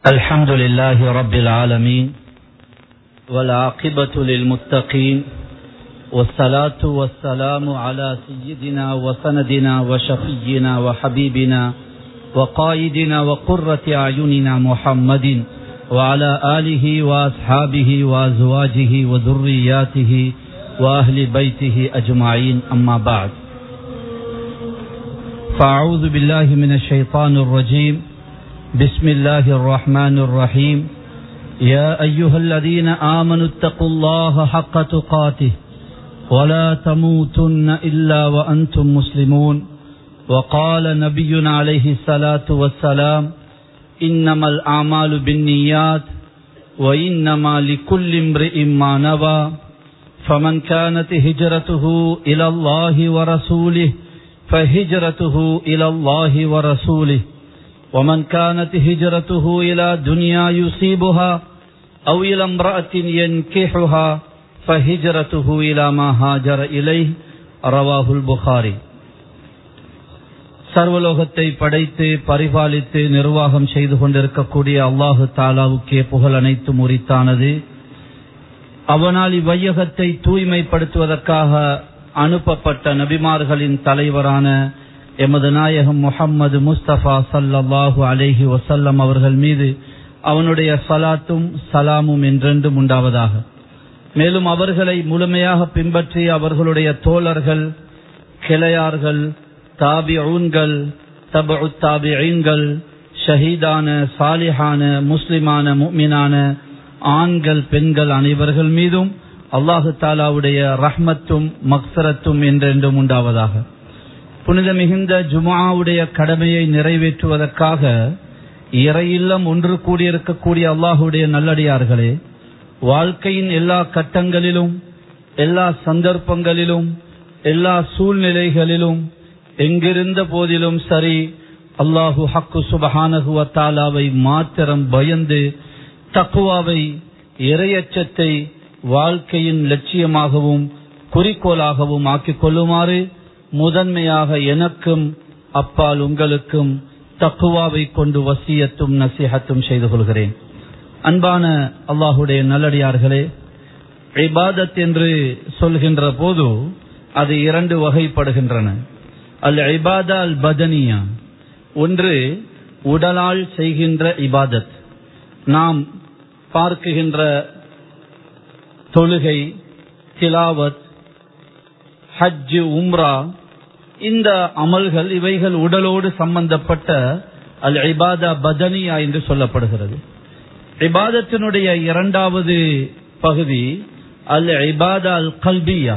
الحمد لله رب العالمين والعاقبة للمتقين والصلاة والسلام على سيدنا وسندنا وشفينا وحبيبنا وقائدنا وقرة أعيننا محمد وعلى آله وأصحابه وأزواجه وذرياته وأهل بيته أجمعين أما بعد فأعوذ بالله من الشيطان الرجيم بسم الله الرحمن الرحيم يا أيها الذين آمنوا اتقوا الله حق تقاته ولا تموتن إلا وأنتم مسلمون وقال نبينا عليه الصلاة والسلام إنما الأعمال بالنيات وإنما لكل امرئ ما نوى فمن كانت هجرته إلى الله ورسوله فهجرته إلى الله ورسوله ومن كانت هجرته إلى دنيا يصيبها أو إلى امرأة ينكحها فهجرته إلى ما هاجر إليه رواه البخاري சர்வலோகத்தை படைத்து பரிபாலித்து நிர்வாகம் செய்து கொண்டிருக்கக்கூடிய அல்லாஹு தாலாவுக்கே புகழ் அனைத்தும் உரித்தானது அவனால் இவ்வையகத்தை தூய்மைப்படுத்துவதற்காக அனுப்பப்பட்ட நபிமார்களின் தலைவரான எமது நாயகம் முகம்மது முஸ்தபா சல்லாஹூ அலேஹி வசல்லம் அவர்கள் மீது அவனுடைய சலாத்தும் சலாமும் என்றென்றும் உண்டாவதாக மேலும் அவர்களை முழுமையாக பின்பற்றி அவர்களுடைய தோழர்கள் கிளையார்கள் தாபி ஊன்கள் தபு தாபிகள் ஷஹீதான சாலிஹான முஸ்லிமான முக்மினான ஆண்கள் பெண்கள் அனைவர்கள் மீதும் அல்லாஹு தாலாவுடைய ரஹ்மத்தும் மக்சரத்தும் என்றென்றும் உண்டாவதாக புனித மிகுந்த ஜுமாவுடைய கடமையை நிறைவேற்றுவதற்காக இறையில்லம் ஒன்று கூடியிருக்கக்கூடிய அல்லாஹுடைய நல்லடியார்களே வாழ்க்கையின் எல்லா கட்டங்களிலும் எல்லா சந்தர்ப்பங்களிலும் எல்லா சூழ்நிலைகளிலும் எங்கிருந்த போதிலும் சரி அல்லாஹு ஹக்கு சுபஹானகுவத்தாலாவை மாத்திரம் பயந்து தக்குவாவை இரையச்சத்தை வாழ்க்கையின் லட்சியமாகவும் குறிக்கோளாகவும் ஆக்கிக் கொள்ளுமாறு முதன்மையாக எனக்கும் அப்பால் உங்களுக்கும் தக்குவாவை கொண்டு வசியத்தும் நசிஹத்தும் செய்து கொள்கிறேன் அன்பான அல்லாஹுடைய நல்லடியார்களே இபாதத் என்று சொல்கின்ற போது அது இரண்டு வகைப்படுகின்றன அல் இபாதா அல் பதனியா ஒன்று உடலால் செய்கின்ற இபாதத் நாம் பார்க்குகின்ற தொழுகை திலாவத் ஹஜ் உம்ரா இந்த அமல்கள் இவைகள் உடலோடு சம்பந்தப்பட்ட அல் இபாதா பதனியா என்று சொல்லப்படுகிறது இபாதத்தினுடைய இரண்டாவது பகுதி அல் இபாதா அல் கல்பியா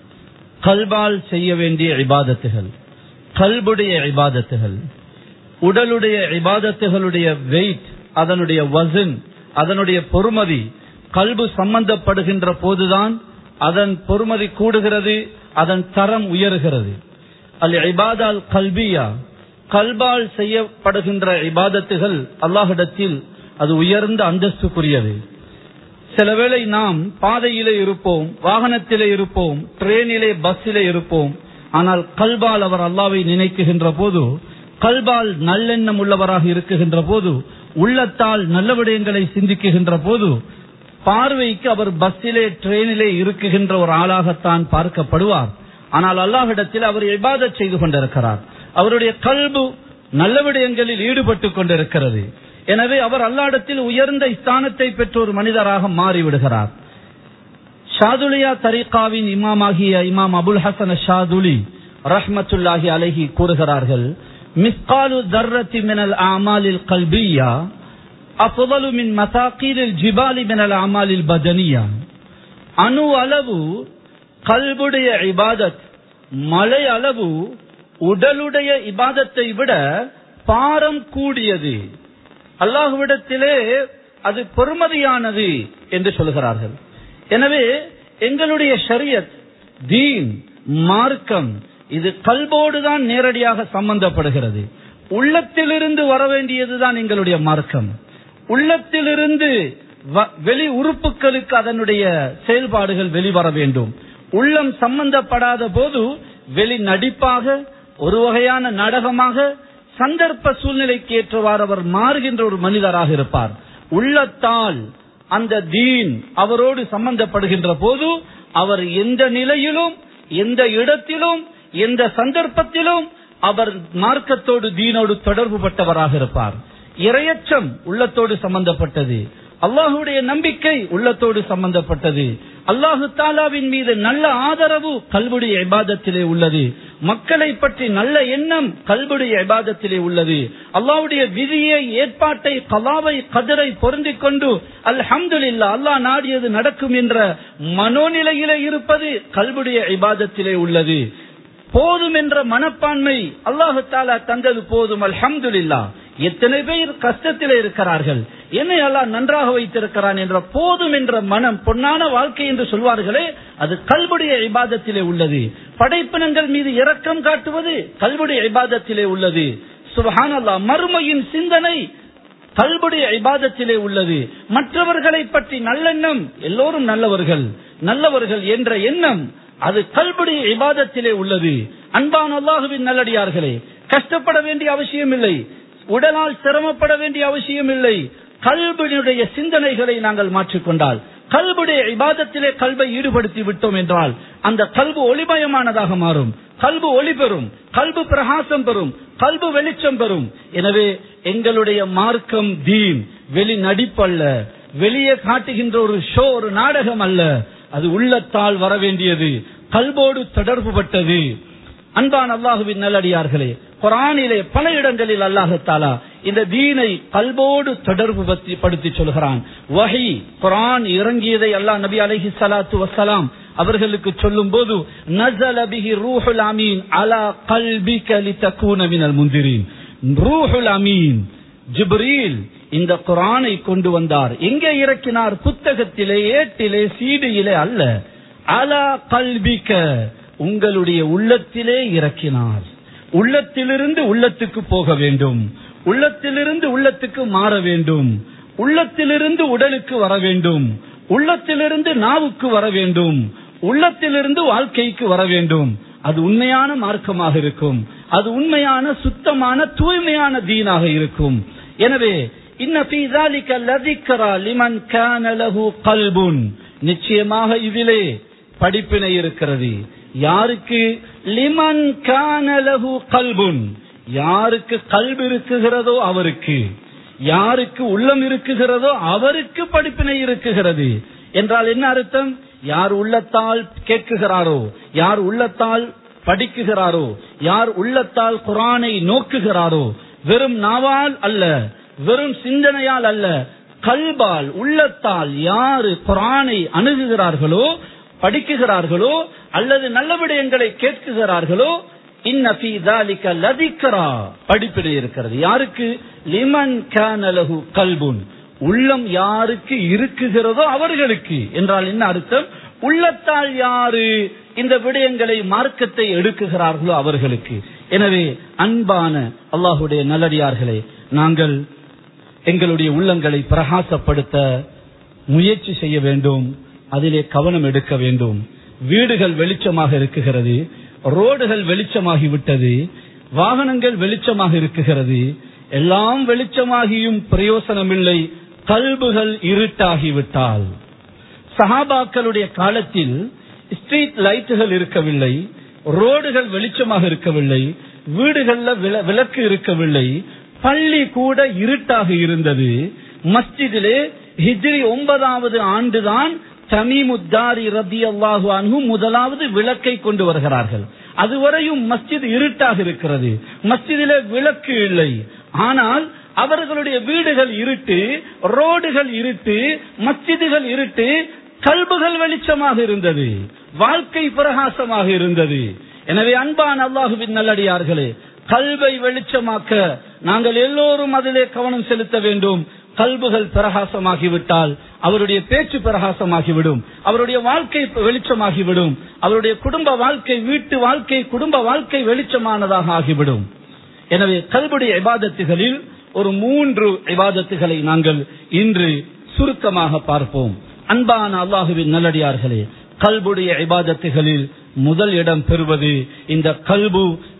கல்பால் செய்ய வேண்டிய இபாதத்துகள் கல்புடைய இபாதத்துகள் உடலுடைய இபாதத்துகளுடைய வெயிட் அதனுடைய வசன் அதனுடைய பொறுமதி கல்பு சம்பந்தப்படுகின்ற போதுதான் அதன் பொறுமதி கூடுகிறது அதன் தரம் உயர்கிறது அல் இபாதால் கல்பியா கல்பால் செய்யப்படுகின்ற இபாதத்துகள் அல்லாஹிடத்தில் அது உயர்ந்த அந்தஸ்துக்குரியது சில வேளை நாம் பாதையிலே இருப்போம் வாகனத்திலே இருப்போம் ட்ரெயினிலே பஸ்ஸிலே இருப்போம் ஆனால் கல்பால் அவர் அல்லாவை நினைக்குகின்ற போது கல்பால் நல்லெண்ணம் உள்ளவராக இருக்குகின்ற போது உள்ளத்தால் நல்ல விடயங்களை சிந்திக்குகின்ற போது பார்வைக்கு அவர் பஸ்ஸிலே ட்ரெயினிலே இருக்குகின்ற ஒரு ஆளாகத்தான் பார்க்கப்படுவார் ஆனால் அல்லாஹிடத்தில் அவர் இபாதத் செய்து கொண்டிருக்கிறார் அவருடைய கல்பு நல்ல விடயங்களில் ஈடுபட்டு கொண்டிருக்கிறது எனவே அவர் அல்லாடத்தில் உயர்ந்த ஸ்தானத்தை பெற்ற ஒரு மனிதராக மாறிவிடுகிறார் ஷாதுலியா தரீகாவின் இமாமாகிய இமாம் அபுல் ஹசன் ஷாதுலி ரஹ்மத்துல்லாஹி அலஹி கூறுகிறார்கள் மிஸ்காலு தர்ரத்தி மினல் அமாலில் கல்பியா அஃபலு மின் மசாக்கீரில் ஜிபாலி மினல் அமாலில் பதனியா அணு அளவு கல்புடைய இபாதத் மலை அளவு உடலுடைய இபாதத்தை விட பாரம் கூடியது அல்லாஹுவிடத்திலே அது பொறுமதியானது என்று சொல்கிறார்கள் எனவே எங்களுடைய ஷரியத் தீன் மார்க்கம் இது கல்போடு தான் நேரடியாக சம்பந்தப்படுகிறது உள்ளத்திலிருந்து வர வேண்டியதுதான் எங்களுடைய மார்க்கம் உள்ளத்திலிருந்து வெளி உறுப்புகளுக்கு அதனுடைய செயல்பாடுகள் வெளிவர வேண்டும் உள்ளம் சம்பந்தப்படாத போது வெளி நடிப்பாக ஒரு வகையான நாடகமாக சந்தர்ப்ப சூழ்நிலைக்கு ஏற்றவாறு அவர் மாறுகின்ற ஒரு மனிதராக இருப்பார் உள்ளத்தால் அந்த தீன் அவரோடு சம்பந்தப்படுகின்ற போது அவர் எந்த நிலையிலும் எந்த இடத்திலும் எந்த சந்தர்ப்பத்திலும் அவர் மார்க்கத்தோடு தீனோடு தொடர்பு பட்டவராக இருப்பார் இரையச்சம் உள்ளத்தோடு சம்பந்தப்பட்டது அல்லாஹுடைய நம்பிக்கை உள்ளத்தோடு சம்பந்தப்பட்டது அல்லாஹு தாலாவின் மீது நல்ல ஆதரவு கல்வுடைய இபாதத்திலே உள்ளது மக்களை பற்றி நல்ல எண்ணம் கல்வுடைய இபாதத்திலே உள்ளது அல்லாஹ்வுடைய விதியை ஏற்பாட்டை கலாவை கதிரை பொருந்திக் கொண்டு அல்ஹம்துலில்லா அல்லாஹ் நாடியது நடக்கும் என்ற மனோநிலையிலே இருப்பது கல்வுடைய இபாதத்திலே உள்ளது போதும் என்ற மனப்பான்மை அல்லாஹு தாலா தந்தது போதும் அல்ஹம்துலில்லா எத்தனை பேர் கஷ்டத்திலே இருக்கிறார்கள் என்னை அல்லாஹ் நன்றாக வைத்திருக்கிறான் என்ற போதும் என்ற மனம் பொன்னான வாழ்க்கை என்று சொல்வார்களே அது கல்புடைய இபாதத்திலே உள்ளது படைப்பினங்கள் மீது இரக்கம் காட்டுவது கல்புடைய இபாதத்திலே உள்ளது சுபஹானல்லா மறுமையின் சிந்தனை கல்புடைய இபாதத்திலே உள்ளது மற்றவர்களை பற்றி நல்லெண்ணம் எல்லோரும் நல்லவர்கள் நல்லவர்கள் என்ற எண்ணம் அது கல்புடைய இபாதத்திலே உள்ளது அன்பான அல்லாஹுவின் நல்லடியார்களே கஷ்டப்பட வேண்டிய அவசியம் இல்லை உடலால் சிரமப்பட வேண்டிய அவசியம் இல்லை கல்புடைய சிந்தனைகளை நாங்கள் மாற்றிக்கொண்டால் கல்புடைய இபாதத்திலே கல்வை ஈடுபடுத்தி விட்டோம் என்றால் அந்த கல்பு ஒளிமயமானதாக மாறும் கல்பு ஒளி பெறும் கல்பு பிரகாசம் பெறும் கல்பு வெளிச்சம் பெறும் எனவே எங்களுடைய மார்க்கம் தீன் வெளி நடிப்பல்ல வெளியே காட்டுகின்ற ஒரு ஷோ ஒரு நாடகம் அல்ல அது உள்ளத்தால் வர வேண்டியது கல்போடு தொடர்பு பட்டது அன்பான் அல்லாஹுவின் நல்லடியார்களே குரானிலே பல இடங்களில் அல்லாஹு தாலா இந்த தீனை கல்போடு தொடர்பு பற்றி படுத்தி சொல்கிறான் வஹி குரான் இறங்கியதை அல்லாஹ் நபி அலைஹி ஸலாத்து வஸலாம் அவர்களுக்கு சொல்லும் போது நஸல பிஹி ரூஹுல் அமீன் அலா கல்பிக லிதகூன மினல் முந்திரின் ரூஹுல் அமீன் ஜிப்ரீல் இந்த குரானை கொண்டு வந்தார் எங்கே இறக்கினார் புத்தகத்திலே ஏட்டிலே சீடியிலே அல்ல அலா கல்பிக்க உங்களுடைய உள்ளத்திலே இறக்கினார் உள்ளத்திலிருந்து உள்ளத்துக்கு போக வேண்டும் உள்ளத்திலிருந்து உள்ளத்துக்கு மாற வேண்டும் உள்ளத்திலிருந்து உடலுக்கு வர வேண்டும் உள்ளத்திலிருந்து நாவுக்கு வர வேண்டும் உள்ளத்திலிருந்து வாழ்க்கைக்கு வர வேண்டும் அது உண்மையான மார்க்கமாக இருக்கும் அது உண்மையான சுத்தமான தூய்மையான தீனாக இருக்கும் எனவே இன்ன ஃபீ ذلك لذكرى لمن كان له قلب நிச்சயமாக இதிலே படிப்பினை இருக்கிறது யாருக்கு லிமன் கான லஹு கல்புன் யாருக்கு கல்பு இருக்குகிறதோ அவருக்கு யாருக்கு உள்ளம் இருக்குகிறதோ அவருக்கு படிப்பினை இருக்குகிறது என்றால் என்ன அர்த்தம் யார் உள்ளத்தால் கேட்குகிறாரோ யார் உள்ளத்தால் படிக்குகிறாரோ யார் உள்ளத்தால் குரானை நோக்குகிறாரோ வெறும் நாவால் அல்ல வெறும் சிந்தனையால் அல்ல கல்பால் உள்ளத்தால் யாரு குரானை அணுகுகிறார்களோ படிக்குகிறார்களோ அல்லது நல்ல விடயங்களை கேட்குகிறார்களோ லதிக்கரா படிப்பினை இருக்கிறது யாருக்கு லிமன் கேனலகு கல்புன் உள்ளம் யாருக்கு இருக்குகிறதோ அவர்களுக்கு என்றால் என்ன அர்த்தம் உள்ளத்தால் யாரு இந்த விடயங்களை மார்க்கத்தை எடுக்குகிறார்களோ அவர்களுக்கு எனவே அன்பான அல்லாஹுடைய நல்லடியார்களே நாங்கள் எங்களுடைய உள்ளங்களை பிரகாசப்படுத்த முயற்சி செய்ய வேண்டும் அதிலே கவனம் எடுக்க வேண்டும் வீடுகள் வெளிச்சமாக இருக்குகிறது ரோடுகள் வெளிச்சமாகி விட்டது வாகனங்கள் வெளிச்சமாக இருக்குகிறது எல்லாம் வெளிச்சமாகியும் பிரயோசனமில்லை கல்புகள் இருட்டாகிவிட்டால் சஹாபாக்களுடைய காலத்தில் ஸ்ட்ரீட் லைட்டுகள் இருக்கவில்லை ரோடுகள் வெளிச்சமாக இருக்கவில்லை வீடுகள்ல விள- விளக்கு இருக்கவில்லை பள்ளி கூட இருட்டாக இருந்தது மஸ்ஜிதிலே ஹிஜ்ரி ஒன்பதாவது ஆண்டுதான் தமீமுத்தாரி ரதி அல்லாஹு அன்ஹு முதலாவது விளக்கை கொண்டு வருகிறார்கள் அதுவரையும் மஸ்ஜித் இருட்டாக இருக்கிறது மஸ்ஜிதிலே விளக்கு இல்லை ஆனால் அவர்களுடைய வீடுகள் இருட்டு ரோடுகள் இருட்டு மஸ்ஜிதுகள் இருட்டு கல்புகள் வெளிச்சமாக இருந்தது வாழ்க்கை பிரகாசமாக இருந்தது எனவே அன்பான் அல்லாஹுவின் நல்லடியார்களே கல்வை வெளிச்சமாக்க நாங்கள் எல்லோரும் அதிலே கவனம் செலுத்த வேண்டும் கல்புகள் பிரகாசமாகிவிட்டால் அவருடைய பேச்சு பிரகாசமாகிவிடும் அவருடைய வாழ்க்கை வெளிச்சமாகிவிடும் அவருடைய குடும்ப வாழ்க்கை வீட்டு வாழ்க்கை குடும்ப வாழ்க்கை வெளிச்சமானதாக ஆகிவிடும் எனவே கல்புடைய இபாதத்துகளில் ஒரு மூன்று இபாதத்துகளை நாங்கள் இன்று சுருக்கமாக பார்ப்போம் அன்பான அல்லாஹுவின் நல்லடியார்களே கல்புடைய இபாதத்துகளில் முதல் இடம் பெறுவது இந்த கல்பு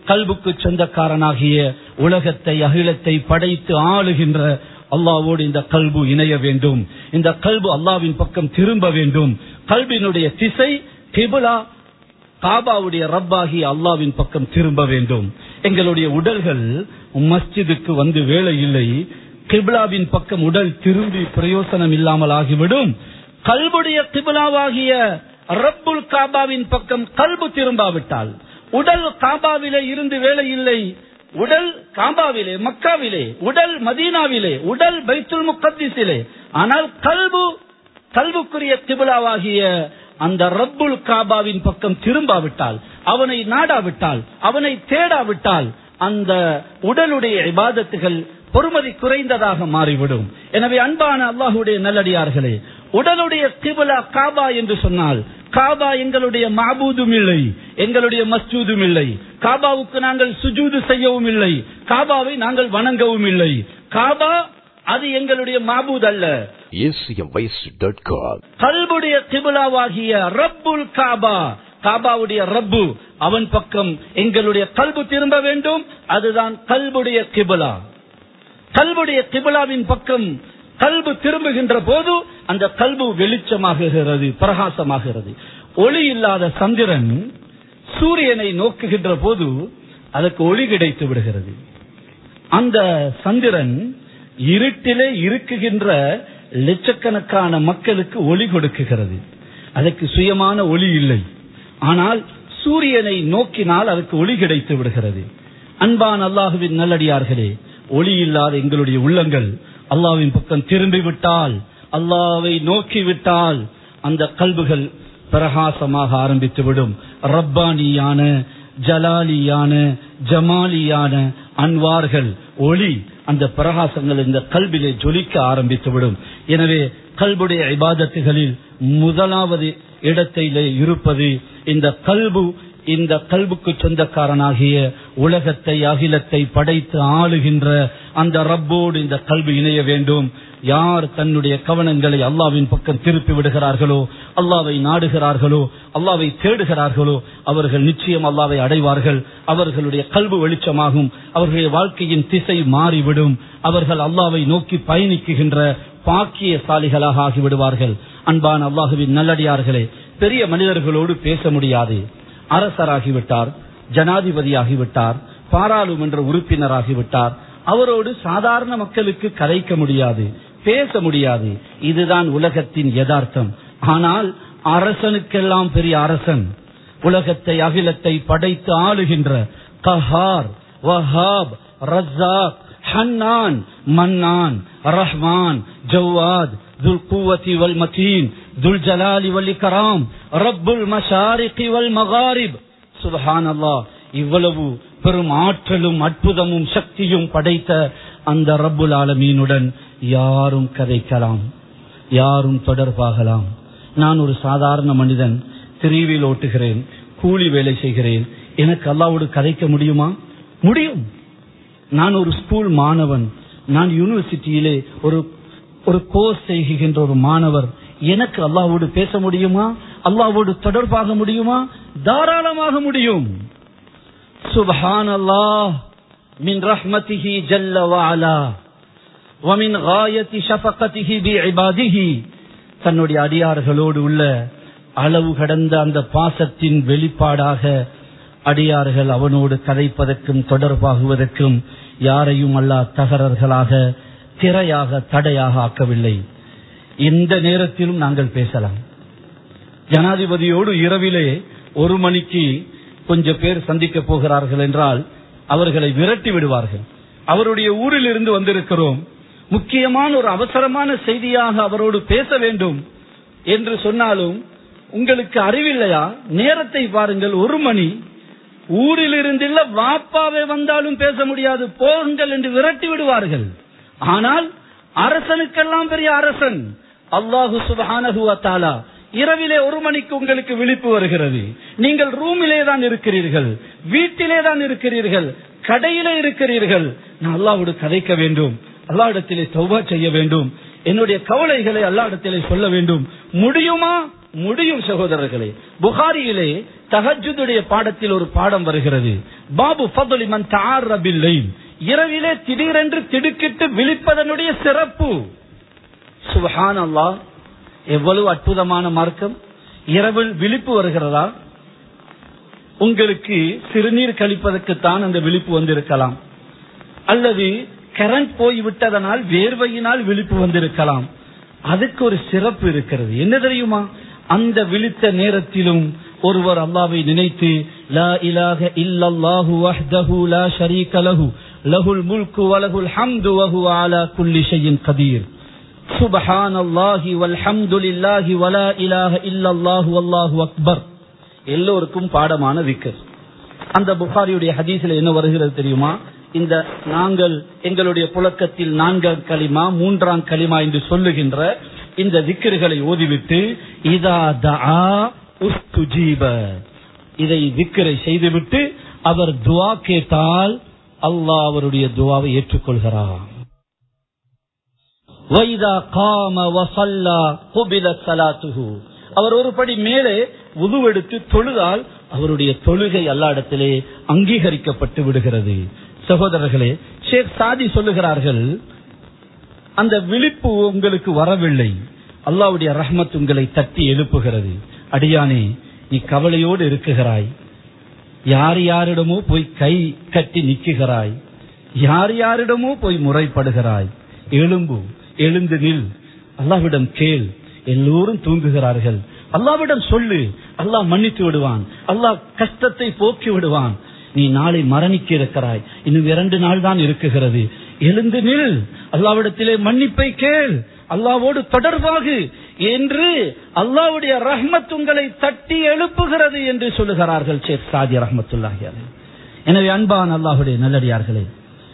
கல்புக்கு சொந்தக்காரனாகிய உலகத்தை அகிலத்தை படைத்து ஆளுகின்ற அல்லாவோடு இந்த கல்பு இணைய வேண்டும் இந்த கல்பு அல்லாவின் பக்கம் திரும்ப வேண்டும் கல்பினுடைய திசை கிபுலா காபாவுடைய ரப்பாகி அல்லாவின் பக்கம் திரும்ப வேண்டும் எங்களுடைய உடல்கள் மஸ்ஜிதுக்கு வந்து வேலை இல்லை கிபிலாவின் பக்கம் உடல் திரும்பி பிரயோசனம் இல்லாமல் ஆகிவிடும் கல்புடைய கிபிலாவாகிய ரப்புல் காபாவின் பக்கம் கல்பு திரும்பாவிட்டால் உடல் காபாவிலே இருந்து வேலை இல்லை உடல் காபாவிலே மக்காவிலே உடல் மதீனாவிலே உடல் பைத்துல் முக்கத்திசிலே ஆனால் கல்பு கல்புக்குரிய கிபிலாவாகிய அந்த ரப்புல் காபாவின் பக்கம் திரும்பாவிட்டால் அவனை நாடாவிட்டால் அவனை தேடாவிட்டால் அந்த உடலுடைய இபாதத்துகள் பொறுமதி குறைந்ததாக மாறிவிடும் எனவே அன்பான அல்லாஹுடைய நல்லடியார்களே உடலுடைய கிபிலா காபா என்று சொன்னால் காபா எங்களுடைய மாபூதும் இல்லை எங்களுடைய மஸ்ஜூதும் இல்லை காபாவுக்கு நாங்கள் சுஜூது செய்யவும் இல்லை காபாவை நாங்கள் வணங்கவும் இல்லை காபா அது எங்களுடைய மாபூத் அல்ல acmvoice.com. கல்புடைய கிபிலாவாகிய ரப்புல் காபா காபாவுடைய ரப்பு அவன் பக்கம் எங்களுடைய கல்பு திரும்ப வேண்டும் அதுதான் கல்புடைய கிபிலா கல்புடைய கிபிலாவின் பக்கம் கல்பு திரும்புகின்ற போது அந்த கல்பு வெளிச்சமாகுகிறது பிரகாசமாகிறது ஒளி இல்லாத சந்திரன் சூரியனை நோக்குகின்ற போது அதற்கு ஒளி கிடைத்து விடுகிறது அந்த சந்திரன் இருட்டிலே இருக்குகின்ற லட்சக்கணக்கான மக்களுக்கு ஒளி கொடுக்குகிறது அதற்கு சுயமான ஒளி இல்லை ஆனால் சூரியனை நோக்கினால் அதற்கு ஒளி கிடைத்து விடுகிறது அன்பான் அல்லாஹுவின் நல்லடியார்களே ஒளி இல்லாத எங்களுடைய உள்ளங்கள் அல்லாவின் பக்கம் திரும்பி விட்டால் அல்லாவை நோக்கி விட்டால் அந்த கல்புகள் பிரகாசமாக ஆரம்பித்துவிடும் ரப்பானியான ஜலாலியான ஜமாலியான அன்வார்கள் ஒளி அந்த பிரகாசங்கள் இந்த கல்விலே ஜொலிக்க ஆரம்பித்துவிடும் எனவே கல்புடைய இபாதத்துகளில் முதலாவது இடத்திலே இருப்பது இந்த கல்பு இந்த கல்புக்கு சொந்தக்காரனாகிய உலகத்தை அகிலத்தை படைத்து ஆளுகின்ற அந்த ரப்போடு இந்த கல்வி இணைய வேண்டும் யார் தன்னுடைய கவனங்களை அல்லாவின் பக்கம் திருப்பி விடுகிறார்களோ அல்லாவை நாடுகிறார்களோ அல்லாவை தேடுகிறார்களோ அவர்கள் நிச்சயம் அல்லாவை அடைவார்கள் அவர்களுடைய கல்வி வெளிச்சமாகும் அவர்களுடைய வாழ்க்கையின் திசை மாறிவிடும் அவர்கள் அல்லாவை நோக்கி பயணிக்குகின்ற பாக்கிய சாலிகளாக ஆகிவிடுவார்கள் அன்பான அல்லாஹுவின் நல்லடியார்களே பெரிய மனிதர்களோடு பேச முடியாது அரசராகிவிட்டார் ஜனாதிபதியாகிவிட்டார் பாராளுமன்ற உறுப்பினராகிவிட்டார் அவரோடு சாதாரண மக்களுக்கு கதைக்க முடியாது பேச முடியாது இதுதான் உலகத்தின் யதார்த்தம் ஆனால் அரசனுக்கெல்லாம் பெரிய அரசன் உலகத்தை அகிலத்தை படைத்து ஆளுகின்ற கஹார் வஹாப் ரஸாக் ஹன்னான் மன்னான் ரஹ்மான் ஜவாத் துல் குவத்தி வல் மதீன் துல் ஜலாலி வல் இக்ராம் ரப்புல் மஷாரிகி வல் மகாரிப் சுபஹானல்லாஹ் இவ்வளவு பெரும் ஆற்றலும் அற்புதமும் சக்தியும் படைத்த அந்த ரப்புல் ஆலமீனுடன் யாரும் கதைக்கலாம் யாரும் தொடர்பாகலாம் நான் ஒரு சாதாரண மனிதன் திரிவில் ஓட்டுகிறேன் கூலி வேலை செய்கிறேன் எனக்கு அல்லாவோடு கதைக்க முடியுமா முடியும் நான் ஒரு ஸ்கூல் மாணவன் நான் யூனிவர்சிட்டியிலே ஒரு ஒரு கோர்ஸ் செய்கின்ற ஒரு மாணவர் எனக்கு அல்லாவோடு பேச முடியுமா அல்லாவோடு தொடர்பாக முடியுமா தாராளமாக முடியும் சுபஹான் அல்லாஹ் மின் ரஹ்மதிஹி ஜல்ல வஅலா ومن غاية شفقته بعباده தன்னுடைய அடியார்களோடு உள்ள அளவு கடந்த அந்த பாசத்தின் வெளிப்பாடாக அடியார்கள் அவனோடு கதைப்பதற்கும் தொடர்பாகுவதற்கும் யாரையும் அல்லா தகரர்களாக திரையாக தடையாக ஆக்கவில்லை இந்த நேரத்திலும் நாங்கள் பேசலாம் ஜனாதிபதியோடு இரவிலே ஒரு மணிக்கு கொஞ்சம் பேர் சந்திக்க போகிறார்கள் என்றால் அவர்களை விரட்டி விடுவார்கள் அவருடைய ஊரில் இருந்து வந்திருக்கிறோம் முக்கியமான ஒரு அவசரமான செய்தியாக அவரோடு பேச வேண்டும் என்று சொன்னாலும் உங்களுக்கு அறிவில்லையா நேரத்தை பாருங்கள் ஒரு மணி ஊரில் இருந்தில்ல வாப்பாவே வந்தாலும் பேச முடியாது போகுங்கள் என்று விரட்டி விடுவார்கள் ஆனால் அரசனுக்கெல்லாம் பெரிய அரசன் அல்லாஹு சுபஹானஹுவத்தாலா இரவிலே ஒரு மணிக்கு உங்களுக்கு விழிப்பு வருகிறது நீங்கள் ரூமிலே தான் இருக்கிறீர்கள் வீட்டிலே தான் இருக்கிறீர்கள் கடையிலே இருக்கிறீர்கள் நான் அல்லாவோடு கதைக்க வேண்டும் அல்லாவிடத்திலே தௌபா செய்ய வேண்டும் என்னுடைய கவலைகளை அல்லாவிடத்திலே சொல்ல வேண்டும் முடியுமா முடியும் சகோதரர்களே புகாரியிலே தஹஜுடைய பாடத்தில் ஒரு பாடம் வருகிறது பாபு ஃபதுலி மன் தஆர்ரபில்லை இரவிலே திடீரென்று திடுக்கிட்டு விழிப்பதனுடைய சிறப்பு சுபஹான் அல்லாஹ் எவ்வளவு அற்புதமான மார்க்கம் இரவில் விழிப்பு வருகிறதா உங்களுக்கு சிறுநீர் கழிப்பதற்குத்தான் அந்த விழிப்பு வந்திருக்கலாம் அல்லது கரண்ட் போய்விட்டதனால் வேர்வையினால் விழிப்பு வந்திருக்கலாம் அதுக்கு ஒரு சிறப்பு இருக்கிறது என்ன தெரியுமா அந்த விழித்த நேரத்திலும் ஒருவர் அல்லாவை நினைத்து லா இலாஹ இல்லல்லாஹு வஹ்தஹு லா ஷரீக லஹு லஹுல் முல்கு வலஹுல் ஹம்து வஹுவ அலா குல்லி ஷைஇன் கதீர் சுபஹானல்லாஹி வல்ஹம்துலில்லாஹி வலா இலாஹ இல்லல்லாஹு வல்லாஹு அக்பர் எல்லோருக்கும் பாடமான விக்கர் அந்த புகாரியுடைய ஹதீஸில் என்ன வருகிறது தெரியுமா இந்த நாங்கள் எங்களுடைய புழக்கத்தில் நான்காம் களிமா மூன்றாம் களிமா என்று சொல்லுகின்ற இந்த விக்கிர்களை ஓதிவிட்டு இதா தஆ உஸ்துஜீப இதை விக்கிரை செய்துவிட்டு அவர் துவா கேட்டால் அல்லாஹ் அவருடைய துவாவை ஏற்றுக்கொள்கிறார் வைதா காம வசல்லா குபிலத் சலாத்துஹு அவர் ஒரு படி மேலே உதுவெடுத்து தொழுதால் அவருடைய தொழுகை அல்லாடத்திலே அங்கீகரிக்கப்பட்டு விடுகிறது சகோதரர்களே ஷேக் சாதி சொல்லுகிறார்கள் அந்த விழிப்பு உங்களுக்கு வரவில்லை அல்லாவுடைய ரஹ்மத் உங்களை தட்டி எழுப்புகிறது அடியானே நீ கவலையோடு இருக்குகிறாய் யார் யாரிடமோ போய் கை கட்டி நிற்குகிறாய் யார் யாரிடமோ போய் முறைப்படுகிறாய் எழும்பு எழுந்து நில் அல்லாவிடம் கேள் எல்லோரும் தூங்குகிறார்கள் அல்லாவிடம் சொல்லு அல்லாஹ் மன்னித்து விடுவான் அல்லாஹ் கஷ்டத்தை போக்கி விடுவான் நீ நாளை மரணிக்க இருக்கிறாய் இன்னும் இரண்டு நாள் தான் இருக்குகிறது எழுந்து நில் அல்லாவிடத்திலே மன்னிப்பை கேள் அல்லாவோடு தொடர்பாகு என்று அல்லாவுடைய ரஹ்மத் உங்களை தட்டி எழுப்புகிறது என்று சொல்லுகிறார்கள் ஷேக் சாதி ரஹமத்துல்லாஹி அலைஹி. எனவே அன்பான் அல்லாஹுடைய நல்லடியார்களே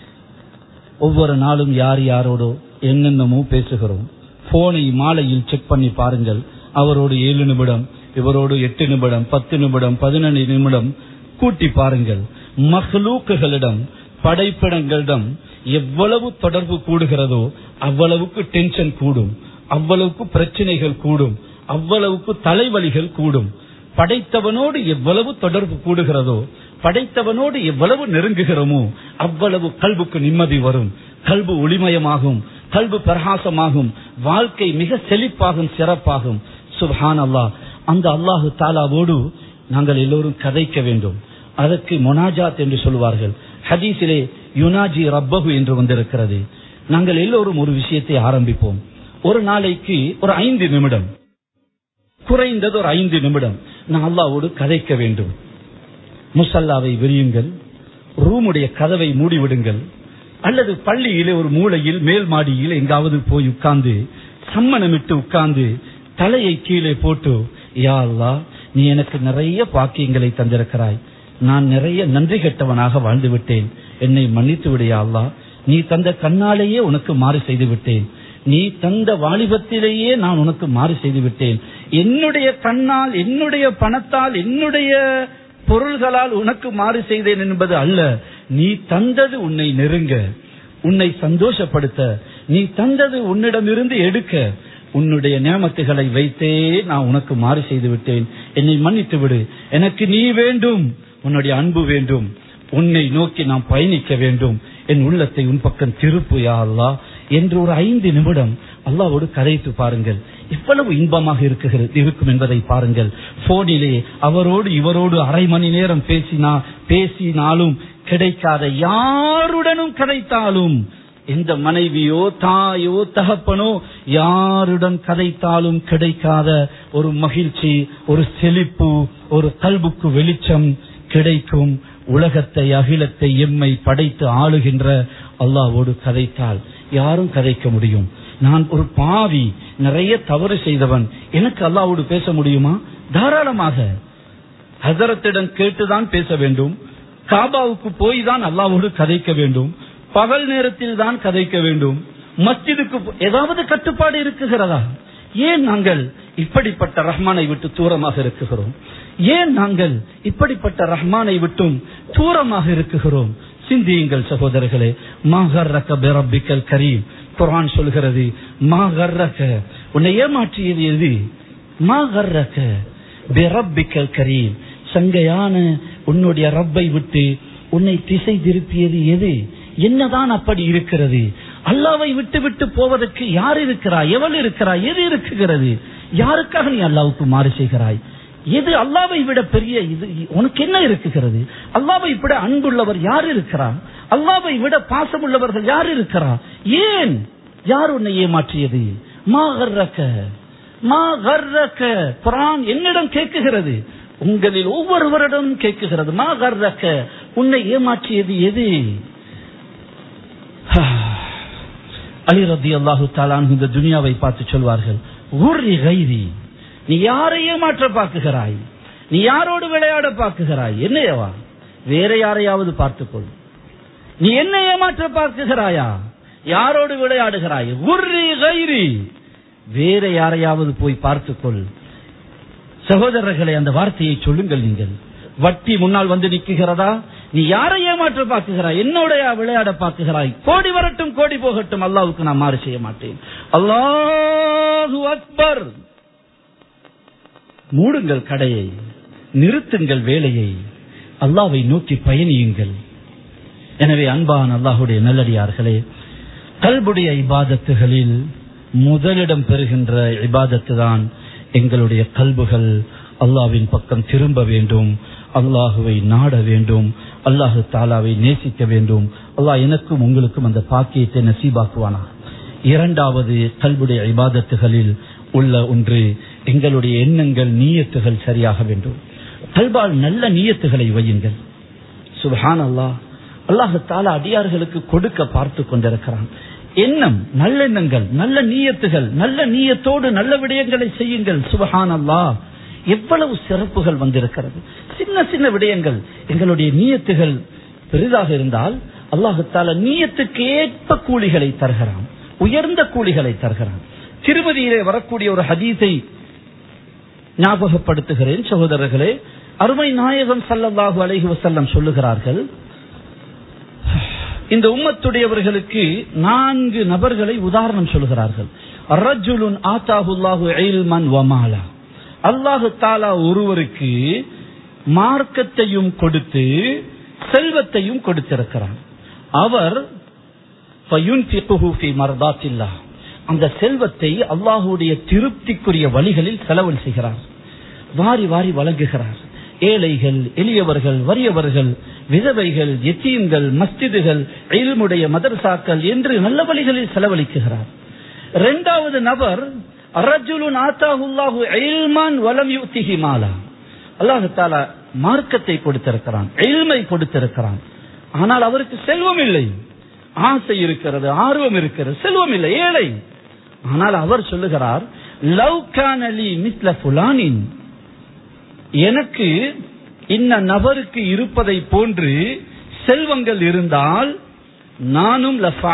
ஒவ்வொரு நாளும் யார் யாரோடோ என்னென்னமோ பேசுகிறோம் போனை மாலையில் செக் பண்ணி பாருங்கள் அவரோடு ஏழு நிமிடம் இவரோடு எட்டு நிமிடம் பத்து நிமிடம் பதினெண்டு நிமிடம் கூட்டி பாருங்கள் மஹ்லூக்குகளிடம் படைப்பிடங்களிடம் எவ்வளவு தொடர்பு கூடுகிறதோ அவ்வளவுக்கு டென்ஷன் கூடும் அவ்வளவுக்கு பிரச்சனைகள் கூடும் அவ்வளவுக்கு தலைவலிகள் கூடும் படைத்தவனோடு எவ்வளவு தொடர்பு கூடுகிறதோ படைத்தவனோடு எவ்வளவு நெருங்குகிறோமோ அவ்வளவு கல்புக்கு நிம்மதி வரும் கல்பு ஒளிமயமாகும் கல்பு பிரகாசமாகும் வாழ்க்கை மிக செழிப்பாகும் சிறப்பாகும் சுப்ஹான் அல்லாஹ் அந்த அல்லாஹு தாலாவோடு நாங்கள் எல்லோரும் கதைக்க வேண்டும் அதற்கு மொனாஜாத் என்று சொல்வார்கள் ஹதீஸிலே யுனாஜி ரப்பகு என்று வந்திருக்கிறது நாங்கள் எல்லோரும் ஒரு விஷயத்தை ஆரம்பிப்போம் ஒரு நாளைக்கு ஒரு ஐந்து நிமிடம் குறைந்தது ஒரு ஐந்து நிமிடம் நான் அல்லாவோடு கதைக்க வேண்டும் முசல்லாவை விரியுங்கள் ரூமுடைய கதவை மூடிவிடுங்கள் அல்லது பள்ளியிலே ஒரு மூலையில் மேல் மாடியில் எங்காவது போய் உட்கார்ந்து சம்மணமிட்டு உட்கார்ந்து தலையை கீழே போட்டு யா அல்லாஹ் நீ எனக்கு நிறைய பாக்கியங்களை தந்திருக்கிறாய் நான் நிறைய நன்றி கெட்டவனாக வாழ்ந்து விட்டேன் என்னை மன்னித்து விடையா அல்லாஹ் நீ தந்த கண்ணாலேயே உனக்கு மாறு செய்து விட்டேன் நீ தந்த வாலிபத்திலேயே நான் உனக்கு மாறு செய்து விட்டேன் என்னுடைய கண்ணால் என்னுடைய பணத்தால் என்னுடைய பொருள்களால் உனக்கு மாறு செய்தேன் என்பது அல்ல நீ தந்தது உன்னை நெருங்க உன்னை சந்தோஷப்படுத்த நீ தந்தது உன்னிடமிருந்து எடுக்க உன்னுடைய நியமத்துகளை வைத்தே நான் உனக்கு மாறு செய்து விட்டேன் என்னை மன்னித்து விடு எனக்கு நீ வேண்டும் உன்னுடைய அன்பு வேண்டும் உன்னை நோக்கி நாம் பயணிக்க வேண்டும் என் உள்ளத்தை உன் பக்கம் திருப்பு யா அல்லாஹ் என்று ஒரு ஐந்து நிமிடம் அல்லாவோடு கதைத்து பாருங்கள் எவ்வளவு இன்பமாக இருக்குகிறது இருக்கும் என்பதை பாருங்கள் போனிலே அவரோடு இவரோடு அரை மணி நேரம் பேசினா பேசினாலும் கிடைக்காத யாருடனும் கதைத்தாலும் எந்த மனைவியோ தாயோ தகப்பனோ யாருடன் கதைத்தாலும் கிடைக்காத ஒரு மகிழ்ச்சி ஒரு செழிப்பு ஒரு கல்புக்கு வெளிச்சம் கிடைக்கும் உலகத்தை அகிலத்தை எம்மை படைத்து ஆளுகின்ற அல்லாவோடு கதைத்தால் யாரும் கதைக்க முடியும் நான் ஒரு பாவி நிறைய தவறு செய்தவன் எனக்கு அல்லாவோடு பேச முடியுமா தாராளமாக ஹசரத்திடம் கேட்டுதான் பேச வேண்டும் காபாவுக்கு போய் தான் அல்லாவோடு கதைக்க வேண்டும் பகல் நேரத்தில் தான் கதைக்க வேண்டும் மஸ்ஜிதுக்கு போ- ஏதாவது கட்டுப்பாடு இருக்குகிறதா ஏன் நாங்கள் இப்படிப்பட்ட ரஹ்மானை விட்டு தூரமாக இருக்குகிறோம் ஏன் நாங்கள் இப்படிப்பட்ட ரஹ்மானை விட்டும் தூரமாக இருக்குகிறோம் சிந்தியுங்கள் சகோதரர்களே மாகர்ரக பிரபிக்கல் கரீம் குர்ஆன் சொல்கிறது மாகர்ரக உன்னை ஏமாற்றியது எது மாகர்ரக பிரபிக்கல் கரீம் சங்கையான உன்னுடைய ரப்பை விட்டு உன்னை திசை திருப்பியது எது என்னதான் அப்படி இருக்கிறது அல்லாவை விட்டு விட்டு போவதற்கு யார் இருக்கிறாய் எவள் இருக்கிறாய் எது இருக்குகிறது யாருக்காக நீ அல்லாவுக்கு மாறு செய்கிறாய் எது அல்லாவை விட பெரிய இது உனக்கு என்ன இருக்குகிறது அல்லாவை விட அன்புள்ளவர் யார் இருக்கிறார் அல்லாவை விட பாசமுள்ளவர்கள் யார் இருக்கிறா ஏன் யார் உன்னை ஏமாற்றியது மா கர்ரக்க மா கர்ரக்க குரான் என்னிடம் கேட்குகிறது உங்களில் ஒவ்வொருவரிடமும் கேட்குகிறது மா கர்ரக்க உன்னை ஏமாற்றியது எது அலி ரத்தி அல்லாஹு தாலான் இந்த துனியாவை பார்த்து சொல்வார்கள் உர்ரி கைதி நீ யாரை ஏமாற்ற பார்க்குகிறாய் நீ யாரோடு விளையாட பார்க்குகிறாய் என்னையவா வேற யாரையாவது பார்த்துக்கொள் நீ என்ன ஏமாற்ற பார்க்குகிறாயா யாரோடு விளையாடுகிறாய் உர்ரி கைரி வேற யாரையாவது போய் பார்த்துக்கொள் சகோதரர்களை அந்த வார்த்தையை சொல்லுங்கள் நீங்கள் வட்டி முன்னால் வந்து நிற்கிறதா நீ யாரை ஏமாற்ற பார்க்குகிறாய் என்னோட விளையாட பார்க்குகிறாய் கோடி வரட்டும் கோடி போகட்டும் அல்லாவுக்கு நான் மாறு செய்ய மாட்டேன் அல்லாஹு அக்பர் மூடுங்கள் கடையை நிறுத்துங்கள் வேலையை அல்லாவை நோக்கி பயணியுங்கள் எனவே அன்பான் அல்லாஹுடைய நல்லடியார்களே கல்புடைய இபாதத்துகளில் முதலிடம் பெறுகின்ற இபாதத்து தான் எங்களுடைய கல்புகள் அல்லாவின் பக்கம் திரும்ப வேண்டும் அல்லாஹுவை நாட வேண்டும் அல்லாஹு தாலாவை நேசிக்க வேண்டும் அல்லாஹ் எனக்கும் உங்களுக்கும் அந்த பாக்கியத்தை நசீபாக்குவானா இரண்டாவது கல்புடைய இபாதத்துகளில் உள்ள ஒன்று எங்களுடைய எண்ணங்கள் நீயத்துகள் சரியாக வேண்டும் கல்பால் நல்ல நீயத்துகளை வையுங்கள் சுபஹான் அல்லாஹ் அல்லாஹு தாலா அடியார்களுக்கு கொடுக்க பார்த்து கொண்டிருக்கிறான் எண்ணம் நல்லெண்ணங்கள் நல்ல நீயத்துகள் நல்ல நீயத்தோடு நல்ல விடயங்களை செய்யுங்கள் சுபஹான் அல்லாஹ் எவ்வளவு சிறப்புகள் வந்திருக்கிறது சின்ன சின்ன விடயங்கள் எங்களுடைய நீயத்துகள் பெரிதாக இருந்தால் அல்லாஹு தாலா நீயத்துக்கு ஏற்ப கூலிகளை தருகிறான் உயர்ந்த கூலிகளை தருகிறான் திருமதியிலே வரக்கூடிய ஒரு ஹதீஸை ஞாபகப்படுத்துகிறேன் சகோதரர்களே அருமை நாயகம் சல்லல்லாஹு அலைஹி வசல்லம் சொல்லுகிறார்கள் இந்த உம்மத்துடையவர்களுக்கு நான்கு நபர்களை உதாரணம் சொல்கிறார்கள் ரஜுலுன் ஆத்தாஹுல்லாஹு இல்மன் வமாலா அல்லாஹு தாலா ஒருவருக்கு மார்க்கத்தையும் கொடுத்து செல்வத்தையும் கொடுத்திருக்கிறான் அவர் அந்த செல்வத்தை அல்லாஹுடைய திருப்திக்குரிய வழிகளில் செலவு செய்கிறார் வாரி வாரி வழங்குகிறார் ஏழைகள் எளியவர்கள் வறியவர்கள் விதவைகள் எத்தீம்கள் மஸ்ஜிதுகள் எல்முடைய மதரசாக்கள் என்று நல்ல வழிகளில் செலவழிக்கிறார் இரண்டாவது நபர் அரஜுலுன் ஆத்தாஹுல்லாஹு எல்மான் வலம் யுத்திஹி மாலா அல்லாஹு தாலா மார்க்கத்தை கொடுத்திருக்கிறான் எல்மை கொடுத்திருக்கிறான் ஆனால் அவருக்கு செல்வம் இல்லை ஆசை இருக்கிறது ஆர்வம் இருக்கிறது செல்வம் இல்லை ஏழை ஆனால் அவர் சொல்லுகிறார் லவ் கான் அலி மிஸ்ல புலானின் எனக்கு இன்ன நபருக்கு இருப்பதை போன்று செல்வங்கள் இருந்தால் நானும்